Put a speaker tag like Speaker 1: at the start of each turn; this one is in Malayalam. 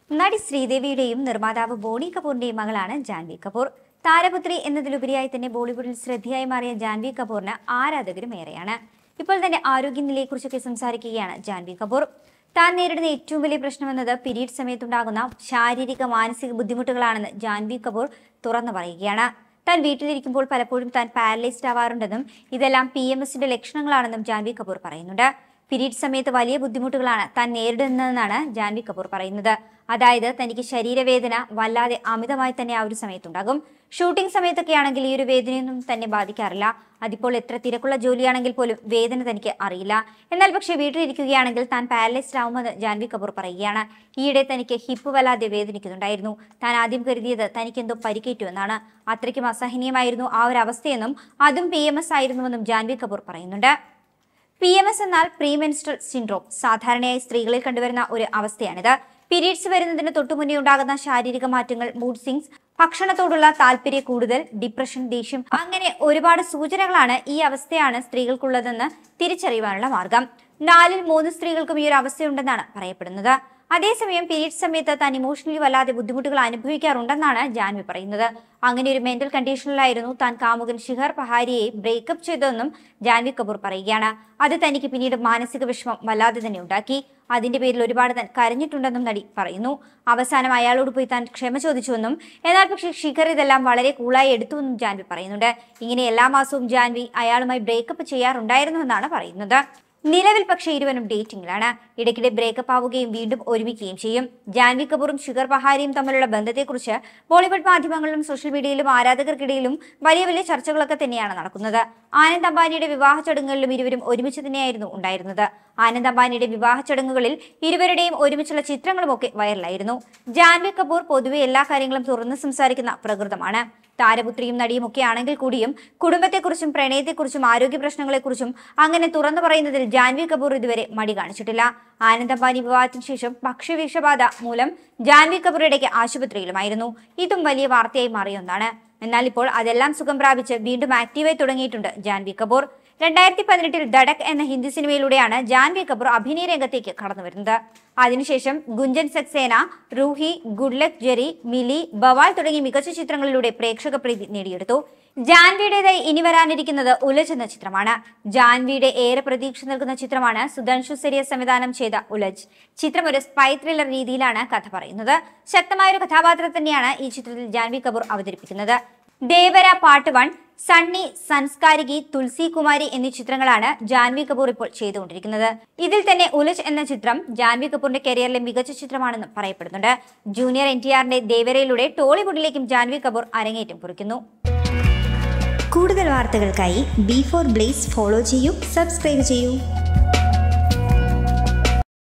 Speaker 1: നടി ശ്രീദേവിയുടെയും നിർമ്മാതാവ് ബോണി കപൂറിന്റെയും മകളാണ് ജാൻവി കപൂർ താരപുത്രി എന്നതിലുപരിയായി തന്നെ ബോളിവുഡിൽ ശ്രദ്ധയായി മാറിയ ജാൻവി കപൂറിന് ആരാധകരും ഏറെയാണ് ഇപ്പോൾ തന്റെ ആരോഗ്യനിലയെക്കുറിച്ചൊക്കെ സംസാരിക്കുകയാണ് ജാൻവി കപൂർ താൻ നേരിടുന്ന ഏറ്റവും വലിയ പ്രശ്നമെന്നത് പീരീഡ് സമയത്തുണ്ടാകുന്ന ശാരീരിക മാനസിക ബുദ്ധിമുട്ടുകളാണെന്ന് ജാൻവി കപൂർ തുറന്നു പറയുകയാണ് താൻ വീട്ടിലിരിക്കുമ്പോൾ പലപ്പോഴും താൻ പാരലൈസ്ഡ് ആവാറുണ്ടെന്നും ഇതെല്ലാം പി എം എസിന്റെ ലക്ഷണങ്ങളാണെന്നും ജാൻവി കപൂർ പറയുന്നുണ്ട് പീരീഡ് സമയത്ത് വലിയ ബുദ്ധിമുട്ടുകളാണ് താൻ നേരിടുന്നതെന്നാണ് ജാൻവി കപൂർ പറയുന്നത് അതായത് തനിക്ക് ശരീരവേദന വല്ലാതെ അമിതമായി തന്നെ ആ ഒരു സമയത്തുണ്ടാകും ഷൂട്ടിംഗ് സമയത്തൊക്കെ ആണെങ്കിൽ ഈ ഒരു വേദനയൊന്നും തന്നെ ബാധിക്കാറില്ല അതിപ്പോൾ എത്ര തിരക്കുള്ള ജോലിയാണെങ്കിൽ പോലും വേദന തനിക്ക് അറിയില്ല എന്നാൽ പക്ഷേ വീട്ടിലിരിക്കുകയാണെങ്കിൽ താൻ പാരലൈസ്ഡ് ആവുമെന്ന് ജാൻവി കപൂർ പറയുകയാണ് ഈയിടെ തനിക്ക് ഹിപ്പ് വല്ലാതെ വേദനിക്കുന്നുണ്ടായിരുന്നു താൻ ആദ്യം കരുതിയത് തനിക്കെന്തോ പരിക്കേറ്റു എന്നാണ് അത്രയ്ക്കും അസഹനീയമായിരുന്നു ആ ഒരു അവസ്ഥയെന്നും അതും പി എം എസ് ആയിരുന്നുവെന്നും ജാൻവി കപൂർ പറയുന്നുണ്ട് പി എം എസ് എന്നാൽ പ്രീമെൻസ്ട്രൽ സിൻഡ്രോം സാധാരണയായി സ്ത്രീകളിൽ കണ്ടുവരുന്ന ഒരു അവസ്ഥയാണിത് പീരീഡ്സ് വരുന്നതിന് തൊട്ടുമുന്നേ ഉണ്ടാകുന്ന ശാരീരിക മാറ്റങ്ങൾ മൂഡ് സിങ്സ് ഭക്ഷണത്തോടുള്ള താല്പര്യ കൂടുതൽ ഡിപ്രഷൻ ദേഷ്യം അങ്ങനെ ഒരുപാട് സൂചനകളാണ് ഈ അവസ്ഥയാണ് സ്ത്രീകൾക്കുള്ളതെന്ന് തിരിച്ചറിയുവാനുള്ള മാർഗം നാലിൽ മൂന്ന് സ്ത്രീകൾക്കും ഈ ഒരു അവസ്ഥയുണ്ടെന്നാണ് പറയപ്പെടുന്നത് അതേസമയം പീരീഡ്സ് സമയത്ത് താൻ ഇമോഷണലി വല്ലാതെ ബുദ്ധിമുട്ടുകൾ അനുഭവിക്കാറുണ്ടെന്നാണ് ജാൻവി പറയുന്നത് അങ്ങനെ ഒരു മെന്റൽ കണ്ടീഷനിലായിരുന്നു താൻ കാമുകൻ ഷിഹർ പഹാരിയെ ബ്രേക്കപ്പ് ചെയ്തതെന്നും ജാൻവി കപൂർ പറയുകയാണ് അത് തനിക്ക് പിന്നീട് മാനസിക വിഷമം വല്ലാതെ തന്നെ ഉണ്ടാക്കി അതിന്റെ പേരിൽ ഒരുപാട് താൻ കരഞ്ഞിട്ടുണ്ടെന്നും നടി പറയുന്നു അവസാനം അയാളോട് പോയി താൻ ക്ഷമ ചോദിച്ചുവെന്നും എന്നാൽ പക്ഷേ ഷിഖർ ഇതെല്ലാം വളരെ കൂളായി എടുത്തുവെന്നും ജാൻവി പറയുന്നുണ്ട് ഇങ്ങനെ എല്ലാ മാസവും ജാൻവി അയാളുമായി ബ്രേക്കപ്പ് ചെയ്യാറുണ്ടായിരുന്നുവെന്നാണ് പറയുന്നത് നിലവിൽ പക്ഷേ ഇരുവരും ഡേറ്റിംഗിലാണ് ഇടയ്ക്കിടെ ബ്രേക്കപ്പ് ആവുകയും വീണ്ടും ഒരുമിക്കുകയും ചെയ്യും ജാൻവി കപൂറും ഷുഗർ പഹാരിയും തമ്മിലുള്ള ബന്ധത്തെക്കുറിച്ച് ബോളിവുഡ് മാധ്യമങ്ങളിലും സോഷ്യൽ മീഡിയയിലും ആരാധകർക്കിടയിലും വലിയ വലിയ ചർച്ചകളൊക്കെ തന്നെയാണ് നടക്കുന്നത് ആനന്ദ് അംബാനിയുടെ വിവാഹ ചടങ്ങുകളിലും ഇരുവരും ഒരുമിച്ച് തന്നെയായിരുന്നു ഉണ്ടായിരുന്നത് ആനന്ദ് അംബാനിയുടെ വിവാഹ ചടങ്ങുകളിൽ ഇരുവരുടെയും ഒരുമിച്ചുള്ള ചിത്രങ്ങളുമൊക്കെ വൈറലായിരുന്നു ജാൻവി കപൂർ പൊതുവെ എല്ലാ കാര്യങ്ങളും തുറന്ന് സംസാരിക്കുന്ന പ്രകൃതമാണ് താരപുത്രിയും നടിയും ഒക്കെ ആണെങ്കിൽ കൂടിയും കുടുംബത്തെക്കുറിച്ചും പ്രണയത്തെക്കുറിച്ചും ആരോഗ്യ പ്രശ്നങ്ങളെക്കുറിച്ചും അങ്ങനെ തുറന്നു പറയുന്നതിൽ ജാൻവി കപൂർ ഇതുവരെ മടി കാണിച്ചിട്ടില്ല ആനന്ദ് അംബാനി വിവാഹത്തിന് ശേഷം ഭക്ഷ്യവിഷബാധ മൂലം ജാൻവി കപൂർ ഇടയ്ക്ക് ആശുപത്രിയിലുമായിരുന്നു ഇതും വലിയ വാർത്തയായി മാറിയ ഒന്നാണ് എന്നാൽ ഇപ്പോൾ അതെല്ലാം സുഖം പ്രാപിച്ച് വീണ്ടും ആക്റ്റീവായി തുടങ്ങിയിട്ടുണ്ട് ജാൻവി കപൂർ രണ്ടായിരത്തി പതിനെട്ടിൽ ദഡക് എന്ന ഹിന്ദി സിനിമയിലൂടെയാണ് ജാൻവി കപൂർ അഭിനയ രംഗത്തേക്ക് കടന്നു വരുന്നത് അതിനുശേഷം Gunjan Saxena Roohi good luck Jerry Mili Bawaal തുടങ്ങിയ മികച്ച ചിത്രങ്ങളിലൂടെ പ്രേക്ഷക പ്രീതി നേടിയെടുത്തു ജാൻവിയുടേതായി ഇനി വരാനിരിക്കുന്നത് ഉലജ് എന്ന ചിത്രമാണ് ജാൻവിയുടെ ഏറെ പ്രതീക്ഷ നൽകുന്ന ചിത്രമാണ് സുധാൻഷു സെരിയ സംവിധാനം ചെയ്ത ഉലജ് ചിത്രം ഒരു സ്പൈ ത്രില്ലർ രീതിയിലാണ് കഥ പറയുന്നത് ശക്തമായ ഒരു കഥാപാത്രം തന്നെയാണ് ഈ ചിത്രത്തിൽ ജാൻവി കപൂർ അവതരിപ്പിക്കുന്നത് Devara part one Sunny Sanskari ki Tulsi Kumari എന്നീ ചിത്രങ്ങളാണ് ജാൻവി കപൂർ ഇപ്പോൾ ചെയ്തുകൊണ്ടിരിക്കുന്നത് ഇതിൽ തന്നെ ഉലജ് എന്ന ചിത്രം ജാൻവി കപൂറിന്റെ കരിയറിലെ മികച്ച ചിത്രമാണെന്നും പറയപ്പെടുന്നുണ്ട് ജൂനിയർ എൻ ടി ആറിന്റെ ദേവരയിലൂടെ ടോളിവുഡിലേക്കും ജാൻവി കപൂർ അരങ്ങേറ്റം കുറിക്കുന്നു കൂടുതൽ വാർത്തകൾക്കായി ബി ഫോർ ബ്ലേസ് ഫോളോ ചെയ്യൂ സബ്സ്ക്രൈബ് ചെയ്യൂ